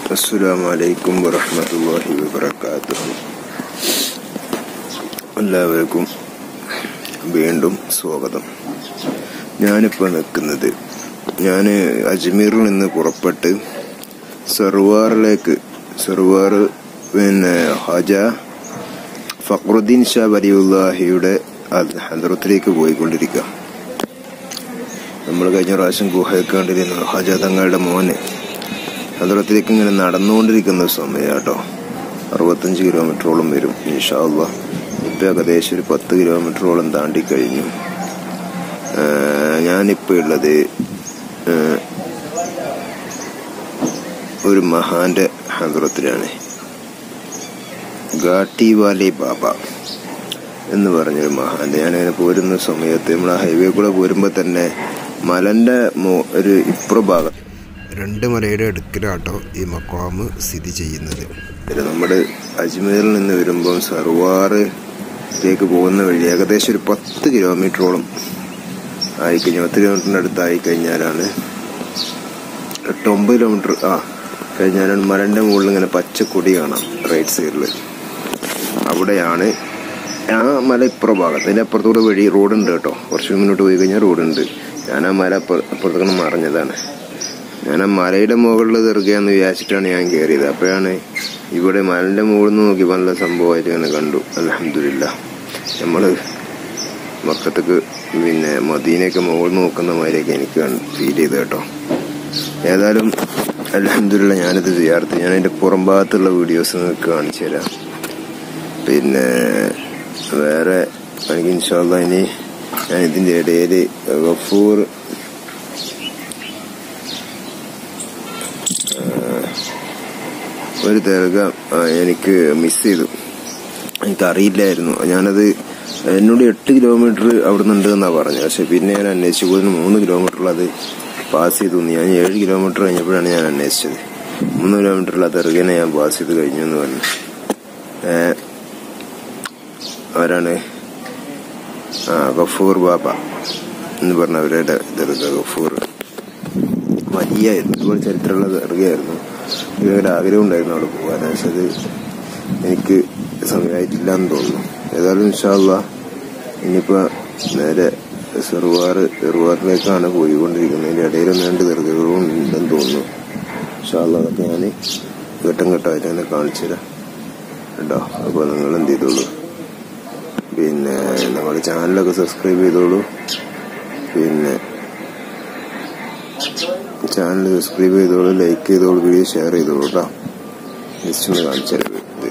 അസ്സലാമു അലൈക്കും വറഹ്മത്തുള്ളാഹി വബറകാതുഹു എല്ലാവർക്കും വീണ്ടും സ്വാഗതം ഞാനിപ്പോൾ നിൽക്കുന്നത് ഞാൻ അജ്മീറിൽ നിന്ന് പുറപ്പെട്ട് സർവാറിലേക്ക് സർവാർ പിന്നെ ഹജ ഫക്രുദ്ദീൻ ഷാ വലിയുല്ലാഹിയുടെ ഹദ്രത്തിലേക്ക് പോയിക്കൊണ്ടിരിക്കുക നമ്മൾ കഴിഞ്ഞ പ്രാവശ്യം ഗുഹയൊക്കെ കണ്ടിരുന്നു ഹജ തങ്ങളുടെ മോന് ഹദ്രത്തിലേക്ക് ഇങ്ങനെ നടന്നുകൊണ്ടിരിക്കുന്ന സമയം കേട്ടോ അറുപത്തഞ്ച് കിലോമീറ്ററോളം വരും ഇൻഷാല്ല ഇപ്പം ഏകദേശം ഒരു പത്ത് കിലോമീറ്ററോളം താണ്ടി കഴിഞ്ഞു ഞാനിപ്പോൾ ഉള്ളത് ഏഹ്, ഒരു മഹാന്റെ ഹദ്രത്തിലാണ് ഗാട്ടി വാലി ബാബ എന്ന് പറഞ്ഞൊരു മഹാന്റെ ഞാനങ്ങനെ പോരുന്ന സമയത്ത് നമ്മൾ ആ ഹൈവേ കൂടെ പോരുമ്പോൾ തന്നെ മലന്റെ മോ- ഒരു ഇപ്പുറഭാഗം രണ്ട് മലയുടെ അടുക്കിലാട്ടോ ഈ മക്കാമ് സ്ഥിതി ചെയ്യുന്നത് ഇത് നമ്മുടെ അജ്മീറിൽ നിന്ന് വരുമ്പം സർവാറിലേക്ക് പോകുന്ന വഴി ഏകദേശം ഒരു പത്ത് കിലോമീറ്ററോളം ആയിക്കഴിഞ്ഞാൽ പത്ത് കിലോമീറ്ററിൻ്റെ അടുത്തായി കഴിഞ്ഞാലാണ് എട്ട് ഒമ്പത് കിലോമീറ്റർ ആ കഴിഞ്ഞാലാണ് മലന്റെ മുകളിൽ ഇങ്ങനെ പച്ചക്കൊടി കാണാം റൈറ്റ് സൈഡിൽ അവിടെയാണ് ആ മല ഇപ്പുറ ഭാഗത്ത് അതിൻ്റെ അപ്പുറത്തൂടെ വഴി റോഡുണ്ട് കേട്ടോ കുറച്ച് മുന്നോട്ട് പോയി കഴിഞ്ഞാൽ റോഡുണ്ട് ഞാൻ ആ മല അപ്പുറ അപ്പുറത്തേക്ക് മറിഞ്ഞതാണ് ഞാൻ ആ മലയുടെ മുകളിൽ തീർക്കുകയെന്ന് വിചാരിച്ചിട്ടാണ് ഞാൻ കയറിയത് അപ്പോഴാണ് ഇവിടെ മലന്റെ മുകളിൽ നിന്ന് നോക്കി നല്ല സംഭവമായിട്ട് ഇങ്ങനെ കണ്ടു അലഹമില്ല നമ്മള് മക്കത്തേക്ക് പിന്നെ മദീനയൊക്കെ മുകളിൽ നോക്കുന്ന മാതിരിയൊക്കെ എനിക്ക് ഫീൽ ചെയ്ത് കേട്ടോ ഏതായാലും അലഹമില്ല ഞാനിത് ചെയ്യാർത്ത് ഞാൻ അതിന്റെ പുറം ഭാഗത്തുള്ള വീഡിയോസ് നിങ്ങൾക്ക് കാണിച്ചു തരാം പിന്നെ വേറെ എനിക്ക് ഇൻഷാല്ല ഇനി ഞാൻ ഇതിന്റെ ഇടയിൽ ഗഫൂർ ഒരു ദർഗ ആ, എനിക്ക് മിസ് ചെയ്തു എനിക്കറിയില്ലായിരുന്നു ഞാനത് എന്നോട് എട്ട് കിലോമീറ്റർ അവിടെ നിന്നുണ്ട് എന്നാ പറഞ്ഞത് പക്ഷെ പിന്നെ ഞാൻ അന്വേഷിച്ചപ്പോൾ ഇതിന് മൂന്ന് കിലോമീറ്ററിൽ അത് പാസ് ചെയ്തു എന്ന്. ഞാൻ ഏഴ് കിലോമീറ്റർ കഴിഞ്ഞപ്പോഴാണ് ഞാൻ അന്വേഷിച്ചത് മൂന്ന് കിലോമീറ്ററിൽ ആ ദർഗനെ ഞാൻ പാസ് ചെയ്ത് കഴിഞ്ഞു എന്ന് പറഞ്ഞു ഏ, അവരാണ് ആ ഗഫൂർ ബാബ എന്ന് പറഞ്ഞ അവരുടെ ദർഗ ഗഫൂർ വലിയായിരുന്നു ഒരുപാട് ചരിത്രമുള്ള ദർഗയായിരുന്നു എനിക്ക് ഭയങ്കര ആഗ്രഹം ഉണ്ടായിരുന്നു അവിടെ പോകാൻ പക്ഷെ അത് എനിക്ക് സമയമായിട്ടില്ല എന്ന് തോന്നുന്നു ഏതായാലും ഇൻഷാല്ല ഇനിയിപ്പോ നേരെ സെറുവാർ സെറുവാറിലേക്കാണ് പോയിക്കൊണ്ടിരിക്കുന്നത് അതിന്റെ ഇടയിൽ ഒന്ന് രണ്ട് ദർഗകളും ഉണ്ടെന്ന് തോന്നുന്നു ഇൻഷാല്ല അതൊക്കെ ഞാൻ ഘട്ടം ഘട്ടമായിട്ട് തന്നെ കാണിച്ചു തരാം കേട്ടോ അപ്പോൾ നിങ്ങൾ എന്ത് ചെയ്തോളൂ പിന്നെ നമ്മുടെ ചാനലൊക്കെ സബ്സ്ക്രൈബ് ചെയ്തോളൂ പിന്നെ ചാനൽ സബ്സ്ക്രൈബ് ചെയ്തോളൂ ലൈക്ക് ചെയ്തോളൂ വീഡിയോ ഷെയർ ചെയ്തോളൂ കേട്ടോ ജസ്റ്റ് ഒന്ന് കാണിച്ചു തരാം ഇത്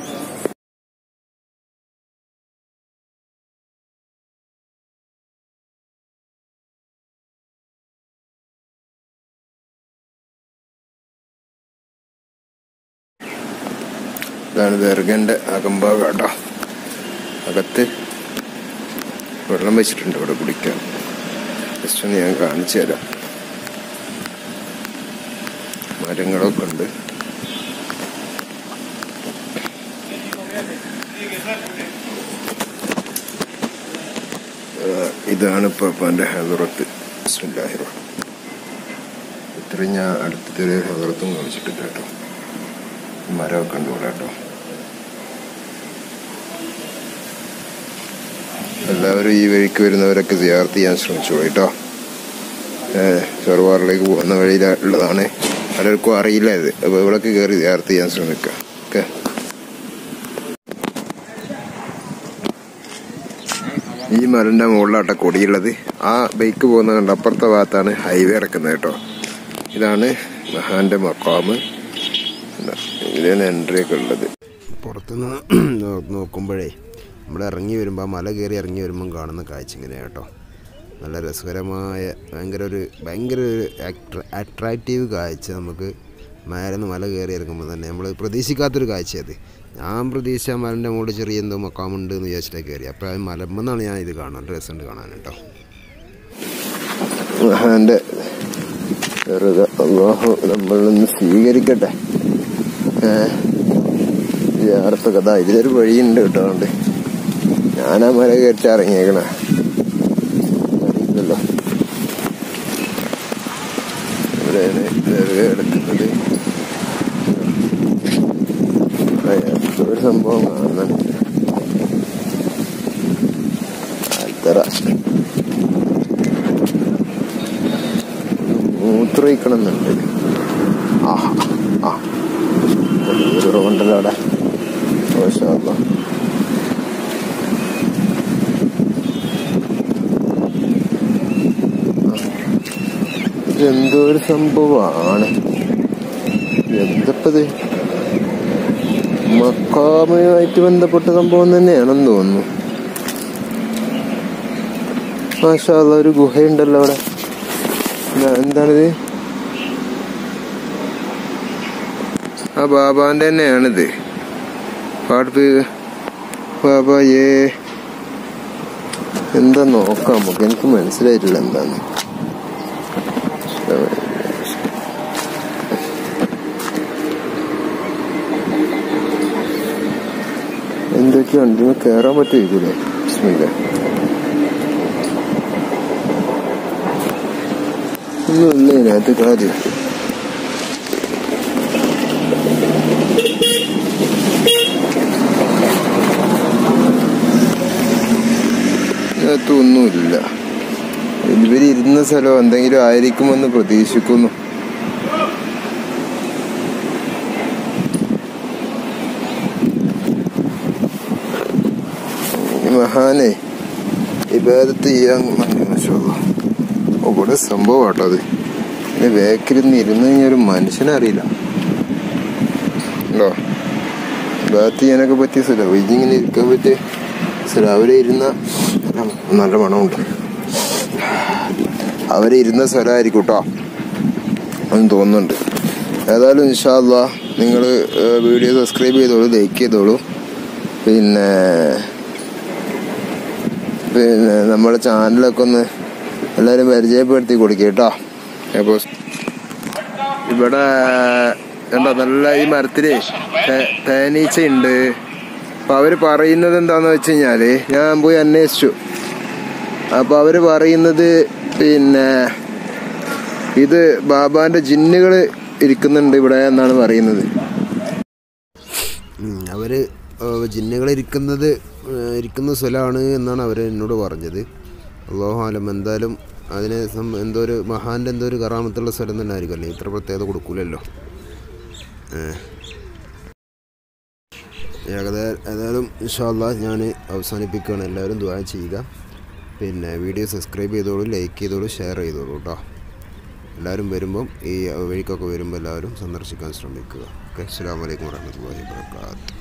ഇതാണ് ദർഗന്റെ അകമ്പാകം കേട്ടോ അകത്ത് വെള്ളം വെച്ചിട്ടുണ്ട് ഇവിടെ കുടിക്കാൻ ജസ്റ്റ് ഒന്ന് ഞാൻ കാണിച്ചു തരാം മരങ്ങളൊക്കെ ഉണ്ട് ഏഹ് ഇതാണ് ഇപ്പൊ എന്റെ ഹെദറത്ത് ബിസ്മില്ലാഹിർ റഹ്മാൻ. ഇത്രയും ഞാൻ അടുത്തത്തെ ഒരു ഹെദറത്തും കാണിച്ചിട്ടില്ല കേട്ടോ മരമൊക്കെ ഉണ്ട് ഇവിടെ കേട്ടോ എല്ലാവരും ഈ വഴിക്ക് വരുന്നവരൊക്കെ സിയാർത്ത് ചെയ്യാൻ ശ്രമിച്ചു കേട്ടോ സെർവാറിലേക്ക് പോകുന്ന വഴിയിലുള്ളതാണ് പലർക്കും അറിയില്ല ഇത് അപ്പൊ ഇവിടൊക്കെ കയറി സിയാർത്ത് ചെയ്യാൻ ശ്രമിക്കുക ഓക്കെ ഈ മലന്റെ മുകളിലാട്ട കൊടിയുള്ളത് ആ ബൈക്ക് പോകുന്ന കണ്ട അപ്പുറത്തെ ഭാഗത്താണ് ഹൈവേ ഇറക്കുന്നത് കേട്ടോ ഇതാണ് മഹാന്റെ മക്കാമ് ഇതിലാണ് എൻട്രി ഒക്കെ ഉള്ളത് പുറത്തുനിന്ന് നോക്കുമ്പോഴേ നമ്മൾ ഇറങ്ങി വരുമ്പോൾ ആ മല കയറി ഇറങ്ങി വരുമ്പം കാണുന്ന കാഴ്ച ഇങ്ങനെയാണ് കേട്ടോ നല്ല രസകരമായ ഭയങ്കര ഒരു ഭയങ്കര ഒരു അട്രാക്റ്റീവ് കാഴ്ച നമുക്ക് മേലെന്ന് മല കയറി ഇറങ്ങുമ്പോൾ തന്നെ നമ്മൾ പ്രതീക്ഷിക്കാത്തൊരു കാഴ്ച അത് ഞാൻ പ്രതീക്ഷിച്ച മലൻ്റെ മുകളിൽ ചെറിയ എന്തോ മക്കാമുണ്ട് എന്ന് വിചാരിച്ചിട്ട് കയറി അപ്പോൾ അത് മലമെന്നാണ് ഞാൻ ഇത് കാണാൻ രസമുണ്ട് കാണാൻ കേട്ടോ മഹാന്റെ വെറുതെ അള്ളാഹു നമ്മളൊന്ന് സ്വീകരിക്കട്ടെ ഏഹ് കഥ ഇതിലൊരു വഴിയുണ്ട് കേട്ടോ അതുകൊണ്ട് ഞാനാ മല കയറ്റി ഇറങ്ങിയേക്കണ അറിയില്ലല്ലോ ഇവിടെയാണ് ദർഗ കിടക്കുന്നത് സംഭവം കാണുന്നുണ്ട് അത്ര മൂത്രയിക്കണം എന്നുണ്ട് ആഹാ ആ ഒരു റോണ്ടല്ലോ അവിടെ മാഷാഅല്ലാ. ഇതെന്തോ ഒരു സംഭവമാണ് എന്തപ്പത് മക്കാമയുമായിട്ട് ബന്ധപ്പെട്ട സംഭവം തന്നെയാണെന്ന് തോന്നുന്നു മാഷാല്ല ഒരു ഗുഹയുണ്ടല്ലോ അവിടെ എന്താ- എന്താണിത് ആ ബാബാന്റെ തന്നെയാണിത് പാട്ട് ബാബായേ എന്താ നോക്കാം നമുക്ക് എനിക്ക് മനസ്സിലായിട്ടില്ല എന്താന്ന് എന്തൊക്കെയാണ് ഇതിന് കയറാൻ പറ്റുമായിരിക്കൂലേ ബിസ്മില്ല ഒന്നുമില്ല ഇതിനകത്ത് കാര്യം ഇതിനകത്ത് ഒന്നുമില്ല ഇവര് ഇരുന്ന സ്ഥലം എന്തെങ്കിലും ആയിരിക്കുമെന്ന് പ്രതീക്ഷിക്കുന്നു ഈ മഹാനെ ഇബാദത്ത് ചെയ്യാൻ വന്നു മാഷാഅല്ലാ. ഓ ഇവിടെ സംഭവം കേട്ടോ അത് പിന്നെ വേക്കിരുന്ന് ഇരുന്ന് കഴിഞ്ഞാൽ ഒരു മനുഷ്യനെ അറിയില്ല ഉണ്ടോ ഇബാദത്ത് ചെയ്യാനൊക്കെ പറ്റിയ സ്ഥലം ഇതിങ്ങനെ ഇരിക്കാൻ പറ്റിയ സ്ഥലം അവരെ ഇരുന്ന നല്ല മണമുണ്ട് അവരെ ഇരുന്ന സ്ഥലമായിരിക്കും കേട്ടോ എന്ന് തോന്നുന്നുണ്ട് ഏതായാലും ഇൻഷാല്ല നിങ്ങൾ വീഡിയോ സബ്സ്ക്രൈബ് ചെയ്തോളൂ ലൈക്ക് ചെയ്തോളൂ പിന്നെ പിന്നെ നമ്മുടെ ചാനലൊക്കെ ഒന്ന് എല്ലാവരും പരിചയപ്പെടുത്തി കൊടുക്കുക കേട്ടോ അപ്പോൾ ഇവിടെ എന്താ നല്ല ഈ മരത്തില് തേ- തേനീച്ചയുണ്ട് അപ്പൊ അവര് പറയുന്നത് എന്താന്ന് വെച്ച് കഴിഞ്ഞാല് ഞാൻ പോയി അന്വേഷിച്ചു അപ്പൊ അവര് പറയുന്നത് പിന്നെ ഇത് ബാബാന്റെ ജിന്നുകള് ഇരിക്കുന്നുണ്ട് ഇവിടെ എന്നാണ് പറയുന്നത് അവര് ജിന്നുകൾ ഇരിക്കുന്നത് ഇരിക്കുന്ന സ്ഥലമാണ് എന്നാണ് അവർ എന്നോട് പറഞ്ഞത് അള്ളാഹുലം എന്തായാലും അതിന് സം- എന്തോ ഒരു മഹാന്റെ എന്തോ ഒരു കറാമത്തുള്ള സ്ഥലം തന്നെ ആയിരിക്കുമല്ലേ ഇത്ര പ്രത്യേകത കൊടുക്കൂലല്ലോ ഏഹ്. ഏകദേ ഏതായാലും ഇൻഷാല്ല ഞാൻ അവസാനിപ്പിക്കുകയാണ് എല്ലാവരും ദ്വാര ചെയ്യുക പിന്നെ വീഡിയോ സബ്സ്ക്രൈബ് ചെയ്തോളൂ ലൈക്ക് ചെയ്തോളൂ ഷെയർ ചെയ്തോളൂ കേട്ടോ എല്ലാവരും വരുമ്പം ഈ വഴിക്കൊക്കെ വരുമ്പോൾ എല്ലാവരും സന്ദർശിക്കാൻ ശ്രമിക്കുക ഓക്കെ അസ്സാം വലൈക്കും വാഹമത്തല്ലാ വാബർക്കാത്തു